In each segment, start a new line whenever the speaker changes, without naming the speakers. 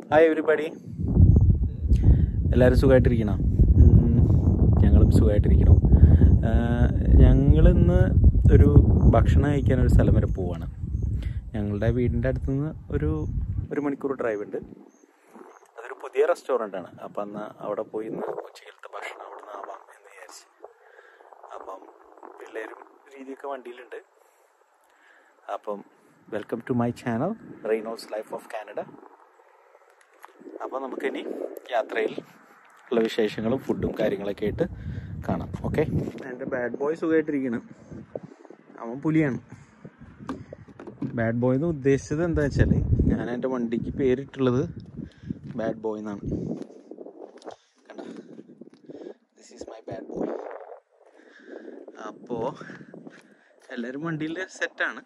Hi everybody എല്ലാവരും സുഖമായിട്ടിരിക്കണം ഞങ്ങളും സുഖമായിട്ടിരിക്കണം ഞങ്ങളിന്ന് ഒരു ഭക്ഷണം കഴിക്കാൻ ഒരു സ്ഥലം വരെ പോവാണ് ഞങ്ങളുടെ വീടിൻ്റെ അടുത്ത് നിന്ന് ഒരു ഒരു മണിക്കൂർ ഡ്രൈവ് ഉണ്ട് അതൊരു പുതിയ റെസ്റ്റോറൻ്റ് ആണ് അപ്പം അന്ന് അവിടെ പോയി ഇന്ന് ഉച്ചക്കലത്തെ ഭക്ഷണം അവിടെ നിന്ന് ആവാം എന്ന് വിചാരിച്ച് അപ്പം പിള്ളേരും രീതിയൊക്കെ വണ്ടിയിലുണ്ട് അപ്പം welcome to my channel Reynos life of Canada അപ്പോൾ നമുക്കിനി യാത്രയിൽ ഉള്ള വിശേഷങ്ങളും ഫുഡും കാര്യങ്ങളൊക്കെ ആയിട്ട് കാണാം ഓക്കെ എൻ്റെ ബാഡ് ബോയ് സുഖമായിട്ടിരിക്കണം അവൻ പുലിയാണ് ബാഡ് ബോയ് എന്ന് ഉദ്ദേശിച്ചത് എന്താ വെച്ചാൽ ഞാൻ എൻ്റെ വണ്ടിക്ക് പേരിട്ടുള്ളത് ബാഡ് ബോയ് എന്നാണ് കണ്ട this is my bad boy അപ്പോൾ എല്ലാവരും വണ്ടിയിൽ സെറ്റാണ്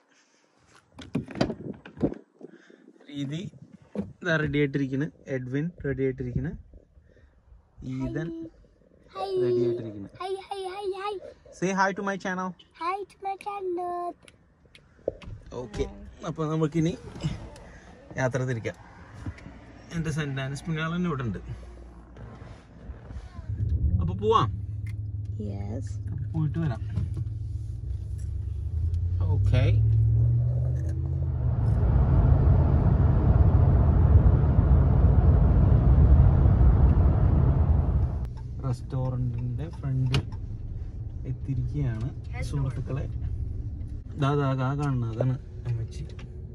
രീതി ഇതാ റെഡി ആയിട്ടിരിക്കുന്നു എഡ്വിൻ റെഡി ആയിട്ടിരിക്കുന്നു ഈതൻ
Hi.
റെഡി ആയിട്ടിരിക്കുന്നു
Hi, hi, hi, hi.
Say hi to my channel
Hi to my channel.
Okay അപ്പോൾ നമുക്കിനി യാത്ര തിരിക്കാം എൻ്റെ സെൻറ്റ് ആനസ് പുണ്യാളൻ ഇവിടെ ഉണ്ട് അപ്പോൾ പോവാം
Yes.
അപ്പോൾ പോയിട്ട് വരാം ഓക്കെ റെസ്റ്റോറൻറ്റിൻ്റെ ഫ്രണ്ടിൽ എത്തിയിരിക്കുകയാണ് സുഹൃത്തുക്കളെ ദാ ദാ ദാ കാണുന്നത് അതാണ് അമ്മച്ചി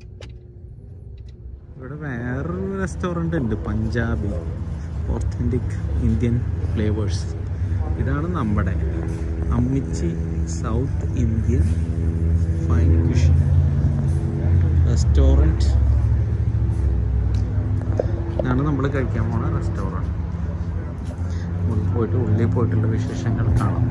ഇവിടെ വേറൊരു റെസ്റ്റോറൻ്റ് ഉണ്ട് പഞ്ചാബി ഒത്തൻറ്റിക് ഇന്ത്യൻ ഫ്ലേവേഴ്സ് ഇതാണ് നമ്മുടെ Ammichi South Indian fine cuisine restaurant ഇതാണ് നമ്മൾ കഴിക്കാൻ പോണ റെസ്റ്റോറൻറ്റ് ഉള്ളിൽ പോയിട്ട് ഉള്ളിൽ പോയിട്ടുള്ള വിശേഷങ്ങൾ കാണാം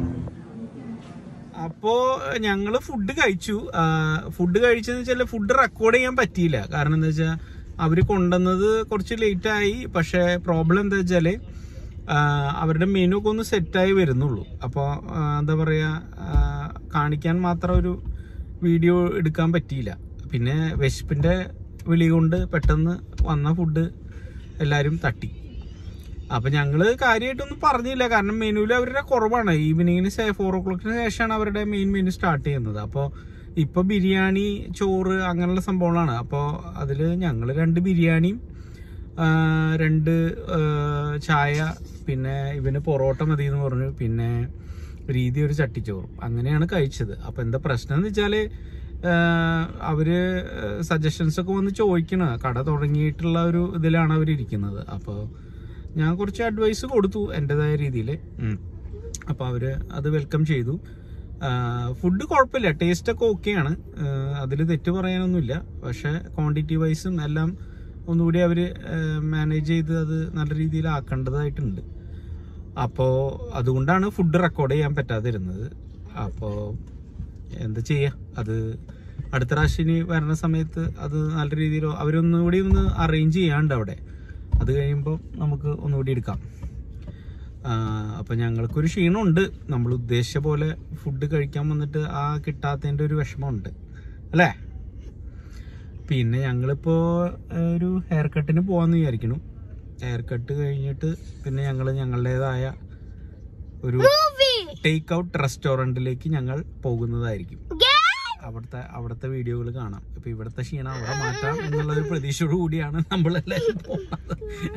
അപ്പോ ഞങ്ങള് ഫുഡ് കഴിച്ചു ഫുഡ് കഴിച്ചെന്ന് വെച്ചാൽ ഫുഡ് റെക്കോർഡ് ചെയ്യാൻ പറ്റിയില്ല കാരണം എന്താ വെച്ചാൽ അവര് കൊണ്ടുവന്നത് കുറച്ച് ലേറ്റ് ആയി പക്ഷെ പ്രോബ്ലം എന്താ വെച്ചാല് ആ, അവരുടെ മെനു ഒക്കെ ഒന്ന് സെറ്റായി വരുന്നുള്ളൂ അപ്പോൾ എന്താ പറയാ ആ, കാണിക്കാൻ മാത്രം ഒരു വീഡിയോ എടുക്കാൻ പറ്റിയില്ല പിന്നെ വിശപ്പിന്റെ വിളി കൊണ്ട് പെട്ടെന്ന് വന്ന ഫുഡ് എല്ലാവരും തട്ടി അപ്പൊ ഞങ്ങള് കാര്യമായിട്ടൊന്നും പറഞ്ഞില്ല കാരണം മെനുവിൽ അവരുടെ കുറവാണ് ഈവനിങ്ങിന് ഫോർ ഓ ക്ലോക്കിന് ശേഷമാണ് അവരുടെ മെയിൻ മെനു സ്റ്റാർട്ട് ചെയ്യുന്നത് അപ്പോൾ ഇപ്പൊ ബിരിയാണി ചോറ് അങ്ങനെയുള്ള സംഭവങ്ങളാണ് അപ്പോൾ അതിൽ ഞങ്ങൾ രണ്ട് ബിരിയാണിയും ആ, രണ്ട് ആ, ചായ പിന്നെ ഇവന് പൊറോട്ട മതി എന്ന് പറഞ്ഞു പിന്നെ രീതി ഒരു ചട്ടിച്ചോറും അങ്ങനെയാണ് കഴിച്ചത് അപ്പൊ എന്താ പ്രശ്നം എന്ന് വെച്ചാല് ആ, അവര് സജഷൻസ് ഒക്കെ വന്ന് ചോദിക്കണ കട തുടങ്ങിയിട്ടുള്ള ഒരു ഇതിലാണ് അവരിയ്ക്കുന്നത് അപ്പോൾ ഞാൻ കുറച്ച് അഡ്വൈസ് കൊടുത്തു എൻ്റെതായ രീതിയിൽ അപ്പോൾ അവർ അത് വെൽക്കം ചെയ്തു ഫുഡ് കുഴപ്പമില്ല ടേസ്റ്റ് ഒക്കെ ഓക്കെയാണ് അതിൽ തെറ്റ് പറയാനൊന്നുമില്ല പക്ഷെ ക്വാണ്ടിറ്റി വൈസും എല്ലാം ഒന്നുകൂടി അവർ മാനേജ് ചെയ്ത് അത് നല്ല രീതിയിൽ ആക്കേണ്ടതായിട്ടുണ്ട് അപ്പോൾ അതുകൊണ്ടാണ് ഫുഡ് റെക്കോർഡ് ചെയ്യാൻ പറ്റാതിരുന്നത് അപ്പോൾ എന്താ ചെയ്യുക അത് അടുത്ത പ്രാവശ്യം ഇനി വരുന്ന സമയത്ത് അത് നല്ല രീതിയിൽ അവരൊന്നുകൂടി ഒന്ന് അറേഞ്ച് ചെയ്യാണ്ട് അവിടെ അത് കഴിയുമ്പോൾ നമുക്ക് ഒന്നുകൂടി എടുക്കാം അപ്പം ഞങ്ങൾക്കൊരു ക്ഷീണമുണ്ട് നമ്മൾ ഉദ്ദേശിച്ച പോലെ ഫുഡ് കഴിക്കാൻ വന്നിട്ട് ആ കിട്ടാത്തതിൻ്റെ ഒരു വിഷമമുണ്ട് അല്ലേ പിന്നെ ഞങ്ങളിപ്പോൾ ഒരു ഹെയർ കട്ടിന് പോകാമെന്ന് വിചാരിക്കണം ഹെയർ കട്ട് കഴിഞ്ഞിട്ട് പിന്നെ ഞങ്ങൾ ഞങ്ങളുടേതായ ഒരു ടേക്ക് ഔട്ട് റെസ്റ്റോറൻറ്റിലേക്ക് ഞങ്ങൾ പോകുന്നതായിരിക്കും അവിടുത്തെ അവിടുത്തെ വീഡിയോകൾ കാണാം ഇപ്പൊ ഇവിടുത്തെ ക്ഷീണം അവിടെ മാറ്റാം എന്നുള്ള ഒരു പ്രതീക്ഷയോട് കൂടിയാണ് നമ്മളെല്ലാവരും പോകുന്നത്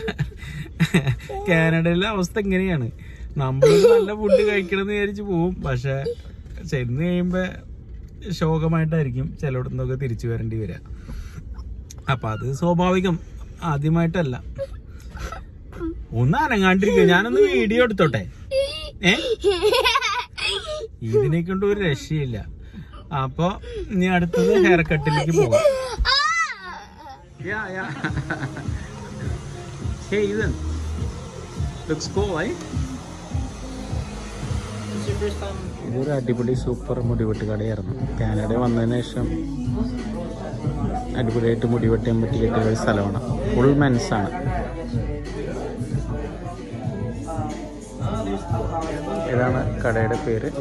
കാനഡയിലെ അവസ്ഥ എങ്ങനെയാണ് നമ്മൾ നല്ല ഫുഡ് കഴിക്കണം എന്ന് വിചാരിച്ച് പോവും പക്ഷെ ചെന്ന് കഴിയുമ്പോ ശോകമായിട്ടായിരിക്കും ചിലയിടത്തുനിന്നൊക്കെ തിരിച്ചു വരേണ്ടി വരിക അപ്പൊ അത് സ്വാഭാവികം ആദ്യമായിട്ടല്ല ഒന്ന് അനങ്ങാണ്ടിരിക്കുക ഞാനൊന്ന് വീഡിയോ എടുത്തോട്ടെ ഏ ഇതിനെ കൊണ്ട് ഒരു രക്ഷയില്ല അപ്പൊ ഇനി അടുത്തത് ഹെയർ കട്ടിലേക്ക് പോകാം Yeah, yeah. hey, Ethan. Looks cool, eh? ഇതൊരു അടിപൊളി സൂപ്പർ മുടിവെട്ട് കടയായിരുന്നു കാനഡ വന്നതിന് ശേഷം അടിപൊളിയായിട്ട് മുടിവെട്ടാൻ പറ്റിയ ഒരു സ്ഥലമാണ് ഫുൾ മെൻസ് ആണ് ഇതാണ് കടയുടെ പേര്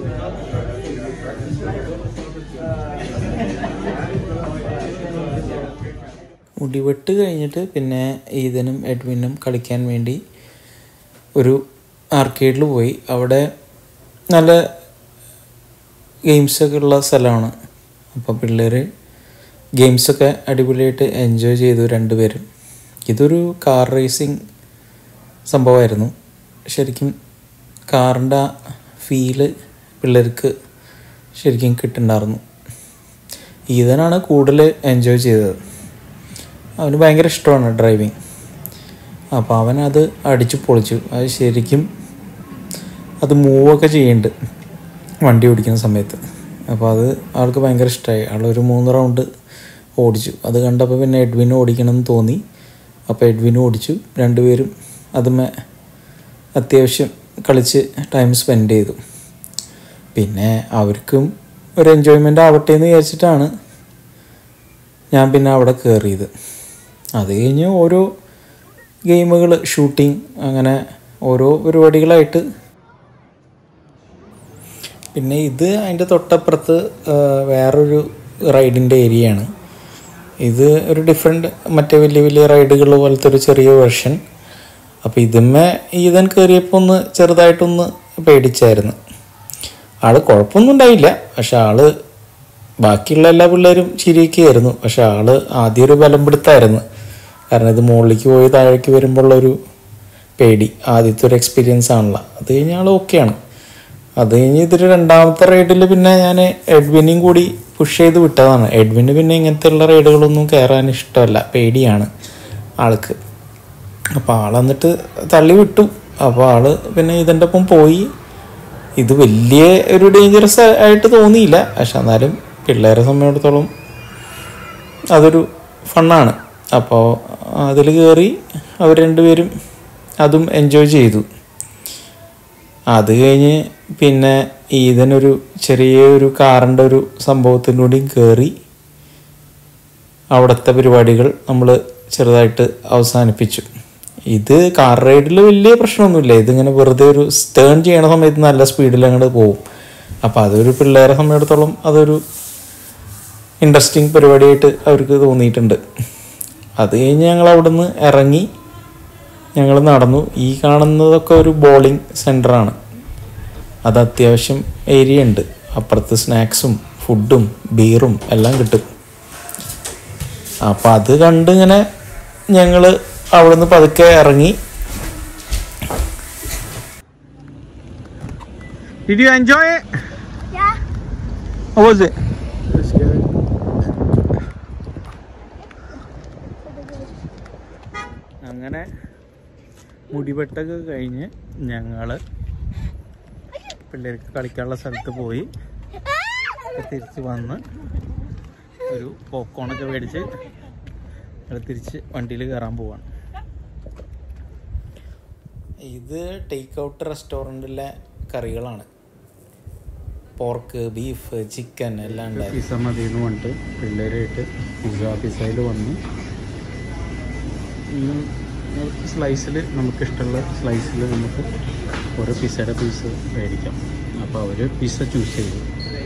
മുടിവെട്ട് കഴിഞ്ഞിട്ട് പിന്നെ ഈതനും എഡ്വിനും കളിക്കാൻ വേണ്ടി ഒരു ആർക്കേഡിൽ പോയി അവിടെ നല്ല ഗെയിംസൊക്കെ ഉള്ള സ്ഥലമാണ് അപ്പോൾ പിള്ളേർ ഗെയിംസൊക്കെ അടിപൊളിയായിട്ട് എൻജോയ് ചെയ്തു രണ്ടുപേരും ഇതൊരു കാർ റേസിംഗ് സംഭവമായിരുന്നു ശരിക്കും കാറിൻ്റെ ഫീല് പിള്ളേർക്ക് ശരിക്കും കിട്ടുന്നുണ്ടായിരുന്നു ഈതനാണ് കൂടുതൽ എൻജോയ് ചെയ്തത് അവന് ഭയങ്കര ഇഷ്ടമാണ് ഡ്രൈവിങ് അപ്പോൾ അവനത് അടിച്ചു പൊളിച്ചു അത് ശരിക്കും അത് മൂവൊക്കെ ചെയ്യുന്നുണ്ട് വണ്ടി ഓടിക്കുന്ന സമയത്ത് അപ്പോൾ അത് ആൾക്ക് ഭയങ്കര ഇഷ്ടമായി ആളൊരു മൂന്ന് റൗണ്ട് ഓടിച്ചു അത് കണ്ടപ്പോൾ പിന്നെ എഡ്വിനും ഓടിക്കണമെന്ന് തോന്നി അപ്പോൾ എഡ്വിനും ഓടിച്ചു രണ്ടുപേരും അതുമേ അത്യാവശ്യം കളിച്ച് ടൈം സ്പെൻഡ് ചെയ്തു പിന്നെ അവർക്കും ഒരു എൻജോയ്മെൻ്റ് ആവട്ടെ എന്ന് വിചാരിച്ചിട്ടാണ് ഞാൻ പിന്നെ അവിടെ കയറിയത് അത് കഴിഞ്ഞ് ഓരോ ഗെയിമുകൾ ഷൂട്ടിങ് അങ്ങനെ ഓരോ പരിപാടികളായിട്ട് പിന്നെ ഇത് അതിൻ്റെ തൊട്ടപ്പുറത്ത് ആ, വേറൊരു റൈഡിൻ്റെ ഏരിയയാണ് ഇത് ഒരു ഡിഫറെൻറ്റ് മറ്റേ വലിയ വലിയ റൈഡുകൾ പോലത്തെ ഒരു ചെറിയ വെർഷൻ അപ്പോൾ ഇതുമ്മേ ഈതൻ കയറിയപ്പോൾ ഒന്ന് ചെറുതായിട്ടൊന്ന് പേടിച്ചായിരുന്നു ആള് കുഴപ്പമൊന്നും ഉണ്ടായില്ല പക്ഷെ ആള് ബാക്കിയുള്ള എല്ലാ പിള്ളേരും ചിരിയൊക്കെയായിരുന്നു പക്ഷെ ആള് ആദ്യം ഒരു ബലം പിടുത്തായിരുന്നു കാരണം ഇത് മുകളിലേക്ക് പോയി താഴേക്ക് വരുമ്പോഴുള്ളൊരു പേടി ആദ്യത്തെ ഒരു എക്സ്പീരിയൻസ് ആണല്ലോ അത് കഴിഞ്ഞ് ആൾ ഓക്കെയാണ് അത് കഴിഞ്ഞ് ഇതൊരു രണ്ടാമത്തെ റൈഡിൽ പിന്നെ ഞാൻ എഡ്വിനെയും കൂടി പുഷ് ചെയ്ത് വിട്ടതാണ് എഡ്വിന് പിന്നെ ഇങ്ങനത്തെ ഉള്ള റൈഡുകളൊന്നും കയറാൻ ഇഷ്ടമല്ല പേടിയാണ് ആൾക്ക് അപ്പോൾ ആൾ എന്നിട്ട് തള്ളി വിട്ടു അപ്പോൾ ആള് പിന്നെ ഇതിൻ്റെ ഒപ്പം പോയി ഇത് വലിയ ഒരു ഡേഞ്ചറസ് ആയിട്ട് തോന്നിയില്ല പക്ഷെ എന്നാലും പിള്ളേരെ സംബന്ധിച്ചിടത്തോളം അതൊരു ഫണ്ണാണ് അപ്പോൾ അതിൽ കയറി അവർ രണ്ടുപേരും അതും എൻജോയ് ചെയ്തു അത് കഴിഞ്ഞ് പിന്നെ ഈതനൊരു ചെറിയ ഒരു കാറിൻ്റെ ഒരു സംഭവത്തിലൂടെയും കയറി അവിടുത്തെ പരിപാടികൾ നമ്മൾ ചെറുതായിട്ട് അവസാനിപ്പിച്ചു ഇത് കാർ റൈഡിൽ വലിയ പ്രശ്നമൊന്നുമില്ല ഇതിങ്ങനെ വെറുതെ ഒരു സ്റ്റേൺ ചെയ്യണ സമയത്ത് നല്ല സ്പീഡിൽ അങ്ങോട്ട് പോകും അപ്പോൾ അതൊരു പിള്ളേരെ സംബന്ധിച്ചിടത്തോളം അതൊരു ഇൻട്രസ്റ്റിംഗ് പരിപാടിയായിട്ട് അവർക്ക് തോന്നിയിട്ടുണ്ട് അത് കഴിഞ്ഞ് ഞങ്ങൾ അവിടുന്ന് ഇറങ്ങി ഞങ്ങൾ നടന്നു ഈ കാണുന്നതൊക്കെ ഒരു ബോളിംഗ് സെൻ്ററാണ് അത് അത്യാവശ്യം ഏരിയ ഉണ്ട് അപ്പുറത്ത് സ്നാക്സും ഫുഡും ബീറും എല്ലാം കിട്ടും അപ്പം അത് കണ്ട് ഇങ്ങനെ ഞങ്ങൾ അവിടുന്ന് പതുക്കെ ഇറങ്ങി
Did you enjoy it?
Yeah.
How was it? അങ്ങനെ മുടിവെട്ടൊക്കെ കഴിഞ്ഞ് ഞങ്ങൾ പിള്ളേർക്ക് കളിക്കാനുള്ള സ്ഥലത്ത് പോയി തിരിച്ച് വന്ന് ഒരു പോപ്കോണൊക്കെ മേടിച്ച് ഞങ്ങൾ തിരിച്ച് വണ്ടിയിൽ കയറാൻ പോവാണ്
ഇത് ടേക്ക് ഔട്ട് റെസ്റ്റോറൻറ്റിലെ കറികളാണ് പോർക്ക് ബീഫ് ചിക്കൻ എല്ലാം ഉണ്ടായിരുന്നു
പിസ്സ മതി എന്ന് പറഞ്ഞിട്ട് പിള്ളേരായിട്ട് പിസ്സ പിസ്സയിൽ വന്നു സ്ലൈസിൽ നമുക്കിഷ്ടമുള്ള സ്ലൈസിൽ നമുക്ക് ഓരോ പിസ്സയുടെ പീസ് മേടിക്കാം അപ്പോൾ അവർ പിസ്സ ചൂസ് ചെയ്തു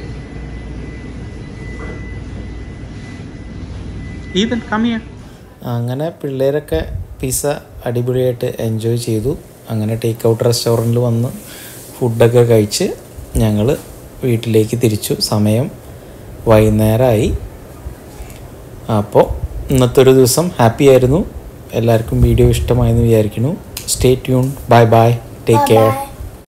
ഈതൻ കമ്മിയ
അങ്ങനെ പിള്ളേരൊക്കെ പിസ്സ അടിപൊളിയായിട്ട് എൻജോയ് ചെയ്തു അങ്ങനെ ടേക്ക് ഔട്ട് റെസ്റ്റോറൻറ്റിൽ വന്ന് ഫുഡൊക്കെ കഴിച്ച് ഞങ്ങൾ വീട്ടിലേക്ക് തിരിച്ചു സമയം വൈകുന്നേരമായി അപ്പോൾ ഇന്നത്തെ ഒരു ദിവസം ഹാപ്പി ആയിരുന്നു എല്ലാവർക്കും വീഡിയോ ഇഷ്ടമായെന്ന് വിചാരിക്കുന്നു stay tune bye bye take care